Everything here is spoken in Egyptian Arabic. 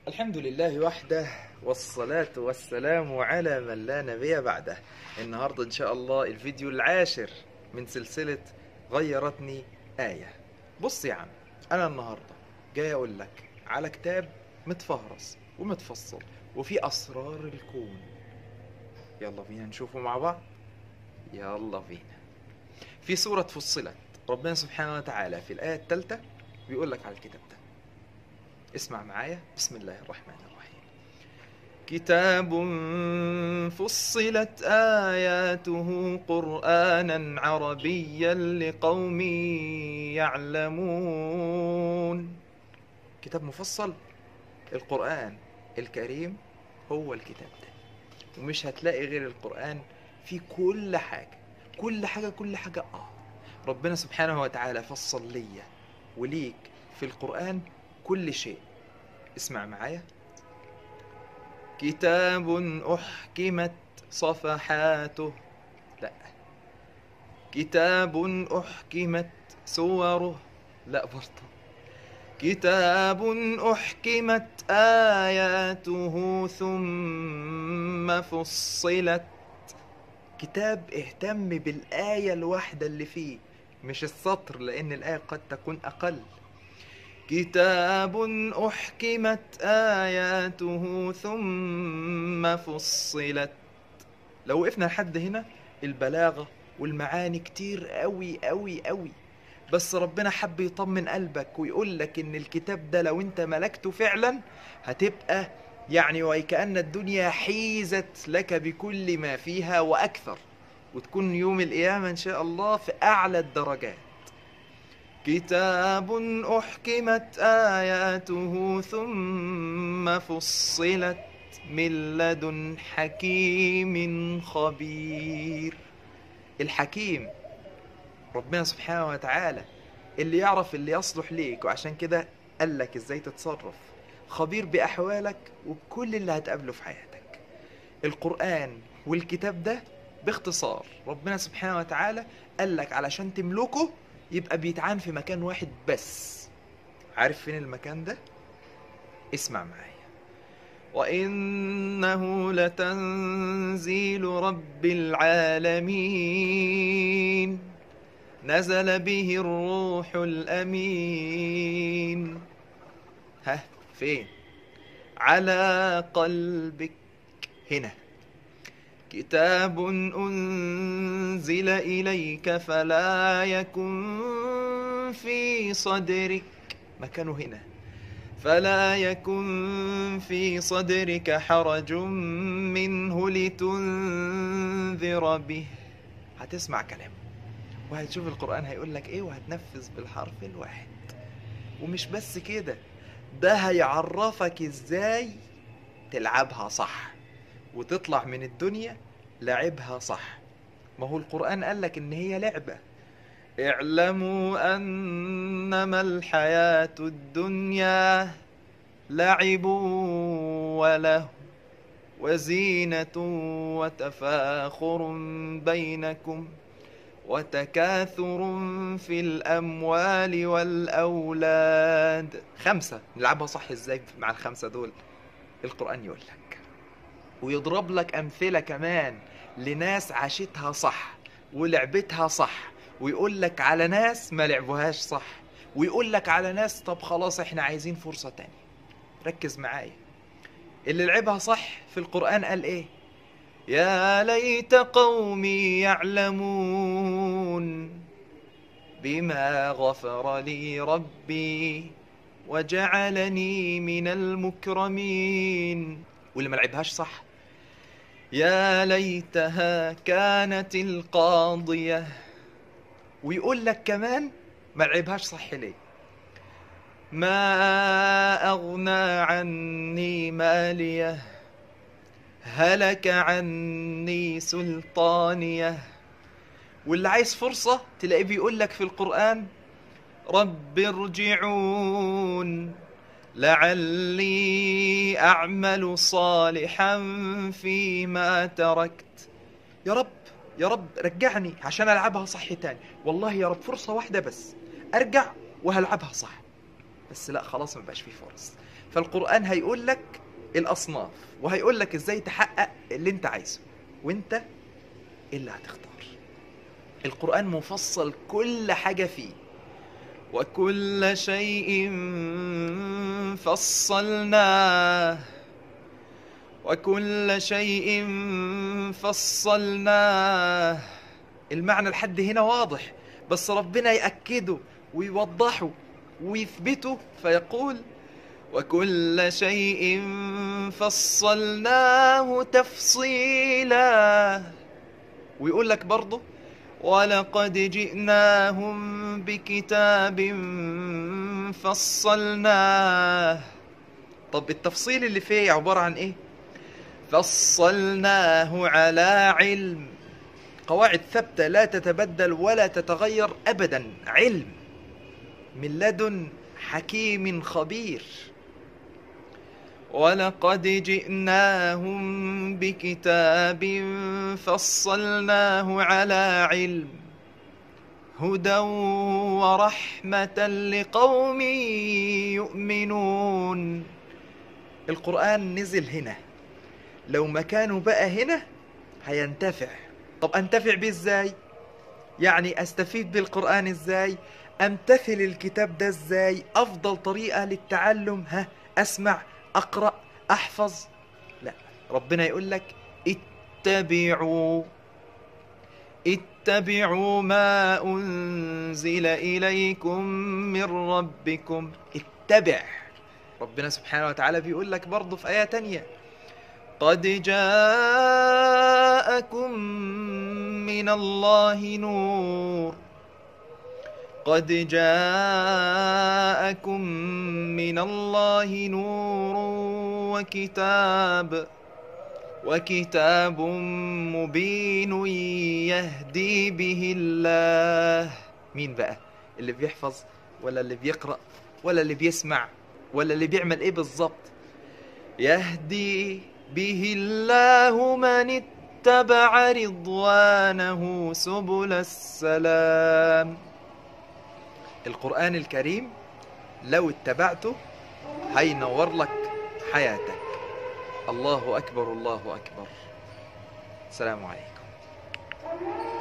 الحمد لله وحده والصلاة والسلام على من لا نبي بعده النهاردة إن شاء الله الفيديو العاشر من سلسلة غيرتني آية بص يا عم أنا النهاردة جاي أقول لك على كتاب متفهرس ومتفصل وفيه أسرار الكون يلا بينا نشوفه مع بعض يلا بينا في سورة فصلت ربنا سبحانه وتعالى في الآية الثالثة بيقول لك على الكتاب ده اسمع معايا بسم الله الرحمن الرحيم كتاب فصلت آياته قرآنا عربيا لقوم يعلمون كتاب مفصل القرآن الكريم هو الكتاب ده ومش هتلاقي غير القرآن في كل حاجة كل حاجة كل حاجة آه ربنا سبحانه وتعالى فصل ليا وليك في القرآن كل شيء اسمع معايا كتاب أحكمت صفحاته لا كتاب أحكمت سوره لا برضه كتاب أحكمت آياته ثم فصلت كتاب اهتم بالآية الواحدة اللي فيه مش السطر لأن الآية قد تكون أقل كتاب أحكمت آياته ثم فصلت لو وقفنا لحد هنا البلاغة والمعاني كتير قوي قوي قوي بس ربنا حب يطمن قلبك ويقول لك ان الكتاب ده لو انت ملكته فعلا هتبقى يعني وكأن الدنيا حيزت لك بكل ما فيها وأكثر وتكون يوم القيامة إن شاء الله في أعلى الدرجات كتاب أحكمت آياته ثم فصلت من لدن حكيم خبير الحكيم ربنا سبحانه وتعالى اللي يعرف اللي يصلح ليك وعشان كده قال لك ازاي تتصرف خبير بأحوالك وبكل اللي هتقابله في حياتك القرآن والكتاب ده باختصار ربنا سبحانه وتعالى قال لك علشان تملكه يبقى بيتعان في مكان واحد بس عارف فين المكان ده اسمع معايا وإنه لتنزيل رب العالمين نزل به الروح الأمين ها فين على قلبك هنا كتاب أنزل إليك فلا يكن في صدرك مكانه هنا فلا يكن في صدرك حرج منه لتنذر به هتسمع كلامه وهتشوف القرآن هيقول لك ايه وهتنفذ بالحرف الواحد ومش بس كده ده هيعرفك ازاي تلعبها صح وتطلع من الدنيا لعبها صح ما هو القرآن قال لك ان هي لعبة اعلموا انما الحياة الدنيا لعب وله وزينة وتفاخر بينكم وتكاثر في الأموال والأولاد خمسة نلعبها صح ازاي مع الخمسة دول القرآن يقول لك ويضرب لك أمثلة كمان لناس عاشتها صح ولعبتها صح ويقول لك على ناس ما لعبوهاش صح ويقول لك على ناس طب خلاص احنا عايزين فرصة تانية ركز معايا اللي لعبها صح في القرآن قال ايه يا ليت قومي يعلمون بما غفر لي ربي وجعلني من المكرمين واللي ما لعبهاش صح يا ليتها كانت القاضية ويقول لك كمان ما لعبهاش صح ليه ما أغنى عني ماليه هلك عني سلطانيه واللي عايز فرصة تلاقيه بيقول لك في القرآن رب ارجعون لعلي أعمل صالحا فيما تركت يا رب يا رب رجعني عشان ألعبها صح تاني والله يا رب فرصة واحدة بس أرجع وهلعبها صح بس لا خلاص ما بقاش فيه فرص فالقرآن هيقول لك الأصناف وهيقول لك إزاي تحقق اللي أنت عايزه وأنت اللي هتختار القرآن مفصل كل حاجة فيه وكل شيء فصلناه وكل شيء فصلناه المعنى لحد هنا واضح بس ربنا يأكده ويوضحه ويثبته فيقول وكل شيء فصلناه تفصيلا ويقول لك برضه ولقد جئناهم بكتاب فصلناه طب التفصيل اللي فيه عبارة عن ايه فصلناه على علم قواعد ثابتة لا تتبدل ولا تتغير أبدا علم من لدن حكيم خبير ولقد جئناهم بكتاب فصلناه على علم هدى ورحمة لقوم يؤمنون القرآن نزل هنا لو مكانه بقى هنا هينتفع طب انتفع بيه ازاي يعني استفيد بالقرآن ازاي امتثل الكتاب ده ازاي افضل طريقة للتعلم ها اسمع اقرأ احفظ لا ربنا يقول لك اتبعوا اتبعوا ما انزل اليكم من ربكم اتبع ربنا سبحانه وتعالى بيقول لك برضه في آية تانية قد جاءكم من الله نور قد جاءكم من الله نور وكتاب وكتاب مبين يهدي به الله مين بقى اللي بيحفظ ولا اللي بيقرأ ولا اللي بيسمع ولا اللي بيعمل ايه بالظبط يهدي به الله من اتبع رضوانه سبل السلام القرآن الكريم لو اتبعته هينور لك حياتك الله أكبر الله أكبر السلام عليكم